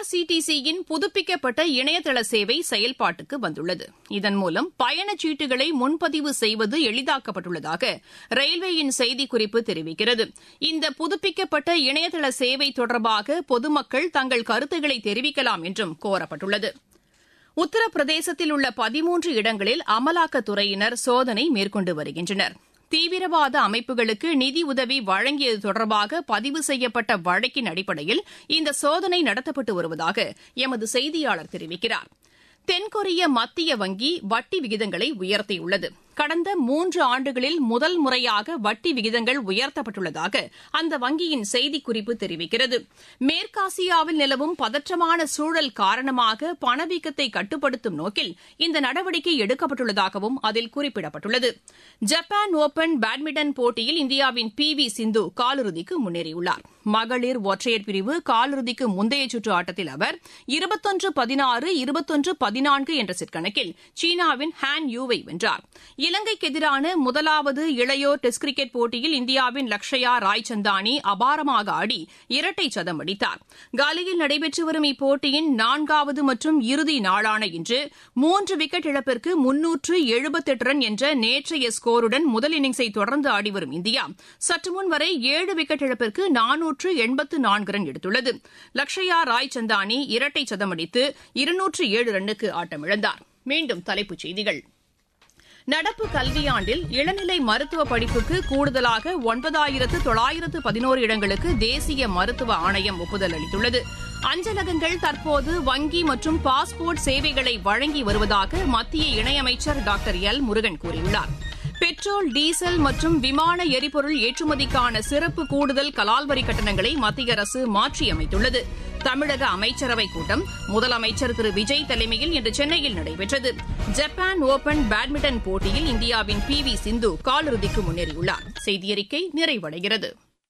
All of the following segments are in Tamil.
ஐஆர்சிடிசியின் புதுப்பிக்கப்பட்ட இணையதள சேவை செயல்பாட்டுக்கு வந்துள்ளது இதன் மூலம் பயணச்சீட்டுகளை முன்பதிவு செய்வது எளிதாக்கப்பட்டுள்ளதாக ரயில்வேயின் செய்திக்குறிப்பு தெரிவிக்கிறது இந்த புதுப்பிக்கப்பட்ட இணையதள சேவை தொடர்பாக பொதுமக்கள் தங்கள் கருத்துக்களை தெரிவிக்கலாம் என்றும் கோரப்பட்டுள்ளது உத்தரப்பிரதேசத்தில் உள்ள பதிமூன்று இடங்களில் அமலாக்கத்துறையினர் சோதனை மேற்கொண்டு வருகின்றனர் தீவிரவாத அமைப்புகளுக்கு நிதி உதவி வழங்கியது தொடர்பாக பதிவு செய்யப்பட்ட வழக்கின் அடிப்படையில் இந்த சோதனை நடத்தப்பட்டு வருவதாக எமது செய்தியாளர் தெரிவிக்கிறார் தென்கொரிய மத்திய வங்கி வட்டி விகிதங்களை உயர்த்தியுள்ளது கடந்த மூன்று ஆண்டுகளில் முதல் முறையாக வட்டி விகிதங்கள் உயர்த்தப்பட்டுள்ளதாக அந்த வங்கியின் செய்திக்குறிப்பு தெரிவிக்கிறது மேற்காசியாவில் நிலவும் பதற்றமான சூழல் காரணமாக பணவீக்கத்தை கட்டுப்படுத்தும் நோக்கில் இந்த நடவடிக்கை எடுக்கப்பட்டுள்ளதாகவும் அதில் குறிப்பிடப்பட்டுள்ளது ஜப்பான் ஓபன் பேட்மிண்டன் போட்டியில் இந்தியாவின் பி வி சிந்து காலிறுதிக்கு முன்னேறியுள்ளார் மகளிர் ஒற்றையர் பிரிவு காலிறுதிக்கு முந்தைய சுற்று ஆட்டத்தில் அவர் இருபத்தொன்று பதினாறு இருபத்தொன்று பதினான்கு என்ற செட் கணக்கில் சீனாவின் ஹான் யூவை வென்றார் இலங்கைக்கு எதிரான முதலாவது இளையோர் டெஸ்ட் கிரிக்கெட் போட்டியில் இந்தியாவின் லக்ஷயா ராய்சந்தானி அபாரமாக ஆடி இரட்டை சதம் அடித்தார் காலியில் நடைபெற்று வரும் இப்போட்டியின் நான்காவது மற்றும் இறுதி நாளான இன்று மூன்று விக்கெட் இழப்பிற்கு முன்னூற்று எழுபத்தெட்டு ரன் என்ற நேற்றைய ஸ்கோருடன் முதல் இன்னிங்ஸை தொடர்ந்து ஆடிவரும் இந்தியா சற்றுமுன் வரை ஏழு விக்கெட் இழப்பிற்கு நானூற்று எண்பத்து நான்கு ரன் எடுத்துள்ளது லக்ஷயா ராய்சந்தானி இரட்டை சதம் அடித்து இருநூற்று ஏழு ரன்னுக்கு ஆட்டமிழந்தார் மீண்டும் தலைப்புச் செய்திகள் நடப்பு கல்வியாண்டில் இளநிலை மருத்துவ படிப்புக்கு கூடுதலாக ஒன்பதாயிரத்து தொள்ளாயிரத்து பதினோரு இடங்களுக்கு தேசிய மருத்துவ ஆணையம் ஒப்புதல் அளித்துள்ளது அஞ்சலகங்கள் தற்போது வங்கி மற்றும் பாஸ்போர்ட் சேவைகளை வழங்கி வருவதாக மத்திய இணையமைச்சர் டாக்டர் எல் முருகன் கூறியுள்ளார் பெட்ரோல் டீசல் மற்றும் விமான எரிபொருள் ஏற்றுமதிக்கான சிறப்பு கூடுதல் கலால் வரி கட்டணங்களை மத்திய அரசு மாற்றியமைத்துள்ளது தமிழக அமைச்சரவைக் கூட்டம் முதலமைச்சர் திரு விஜய் தலைமையில் இன்று சென்னையில் நடைபெற்றது ஜப்பான் ஓபன் பேட்மிண்டன் போட்டியில் இந்தியாவின் பி வி சிந்து காலிறுதிக்கு முன்னேறியுள்ளார் செய்தியறிக்கை நிறைவடைகிறது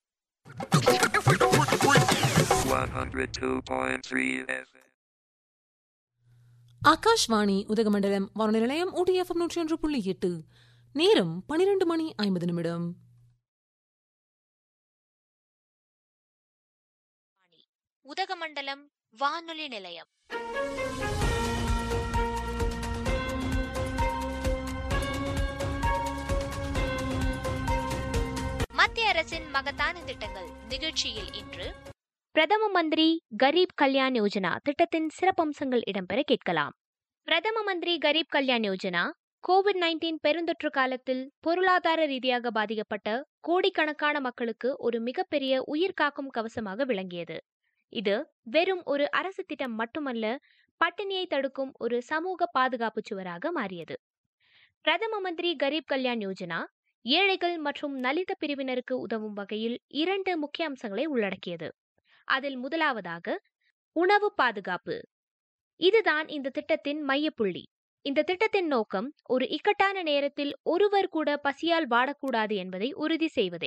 102.3 FM. ஆகாஷ்வாணி உதகமண்டலம் வானொலி நிலையம் ஊட்டிஎஃப்எம் நூற்றி ஒன்று புள்ளி எட்டு நேரம் பனிரெண்டு மணி ஐம்பது நிமிடம் உதகமண்டலம் வானொலி நிலையம் மத்திய அரசின் மகத்தான திட்டங்கள் நிகழ்ச்சியில் இன்று பிரதம மந்திரி கரீப் கல்யாண் யோஜனா திட்டத்தின் சிறப்பம்சங்கள் இடம்பெற கேட்கலாம் பிரதம மந்திரி கரீப் கல்யாண் யோஜனா கோவிட் நைன்டீன் பெருந்தொற்று காலத்தில் பொருளாதார ரீதியாக பாதிக்கப்பட்ட கோடிக்கணக்கான மக்களுக்கு ஒரு மிகப்பெரிய உயிர் காக்கும் கவசமாக விளங்கியது இது வெறும் ஒரு அரசு திட்டம் மட்டுமல்ல பட்டினியை தடுக்கும் ஒரு சமூக பாதுகாப்பு சுவராக மாறியது பிரதம மந்திரி கரீப் கல்யாண் யோஜனா ஏழைகள் மற்றும் நலிந்த பிரிவினருக்கு உதவும் வகையில் இரண்டு முக்கிய அம்சங்களை உள்ளடக்கியது அதில் முதலாவதாக உணவு பாதுகாப்பு இதுதான் இந்த திட்டத்தின் மையப்புள்ளி இந்த திட்டத்தின் நோக்கம் ஒரு இக்கட்டான நேரத்தில் ஒருவர் கூட பசியால் வாடக்கூடாது என்பதை உறுதி செய்வதே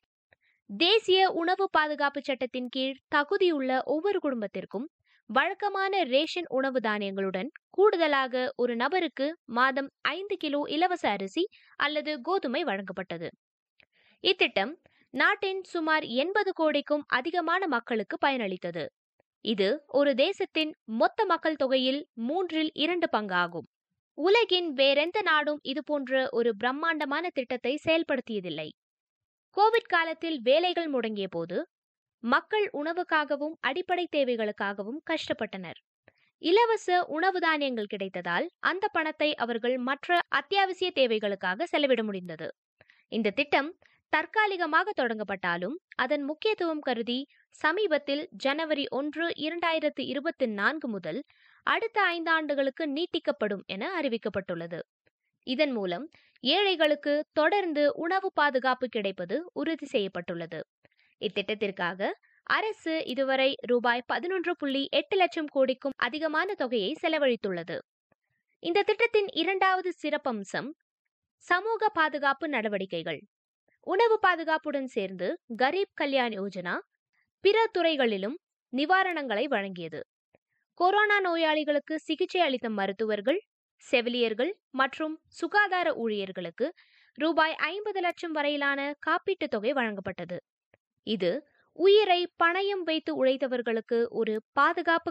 தேசிய உணவு பாதுகாப்பு சட்டத்தின் கீழ் தகுதியுள்ள ஒவ்வொரு குடும்பத்திற்கும் வழக்கமான ரேஷன் உணவு தானியங்களுடன் கூடுதலாக ஒரு நபருக்கு மாதம் ஐந்து கிலோ இலவச அரிசி அல்லது கோதுமை வழங்கப்பட்டது இத்திட்டம் நாட்டின் சுமார் எண்பது கோடிக்கும் அதிகமான மக்களுக்கு பயனளித்தது இது ஒரு தேசத்தின் மொத்த மக்கள் தொகையில் மூன்றில் இரண்டு பங்காகும் உலகின் வேறெந்த நாடும் இதுபோன்ற ஒரு பிரம்மாண்டமான திட்டத்தை செயல்படுத்தியதில்லை கோவிட் காலத்தில் வேலைகள் முடங்கிய போது மக்கள் உணவுக்காகவும் அடிப்படை தேவைகளுக்காகவும் கஷ்டப்பட்டனர் இலவச உணவு தானியங்கள் கிடைத்ததால் அந்த பணத்தை அவர்கள் மற்ற அத்தியாவசிய தேவைகளுக்காக செலவிட முடிந்தது இந்த திட்டம் தற்காலிகமாக தொடங்கப்பட்டாலும் அதன் முக்கியத்துவம் கருதி சமீபத்தில் ஜனவரி ஒன்று இரண்டாயிரத்து இருபத்தி நான்கு முதல் அடுத்த ஐந்தாண்டுகளுக்கு நீட்டிக்கப்படும் என அறிவிக்கப்பட்டுள்ளது இதன் மூலம் ஏழைகளுக்கு தொடர்ந்து உணவு பாதுகாப்பு கிடைப்பது உறுதி செய்யப்பட்டுள்ளது இத்திட்டத்திற்காக அரசு இதுவரை ரூபாய் பதினொன்று புள்ளி எட்டு லட்சம் கோடிக்கும் அதிகமான தொகையை செலவழித்துள்ளது இந்த திட்டத்தின் இரண்டாவது சிறப்பம்சம் சமூக பாதுகாப்பு நடவடிக்கைகள் உணவு பாதுகாப்புடன் சேர்ந்து கரீப் கல்யாண் யோஜனா பிற துறைகளிலும் நிவாரணங்களை வழங்கியது கொரோனா நோயாளிகளுக்கு சிகிச்சை அளித்த மருத்துவர்கள் செவிலியர்கள் மற்றும் சுகாதார ஊழியர்களுக்கு ரூபாய் ஐம்பது லட்சம் வரையிலான காப்பீட்டுத் தொகை வழங்கப்பட்டது இது உயிரை பணயம் வைத்து உழைத்தவர்களுக்கு ஒரு பாதுகாப்பு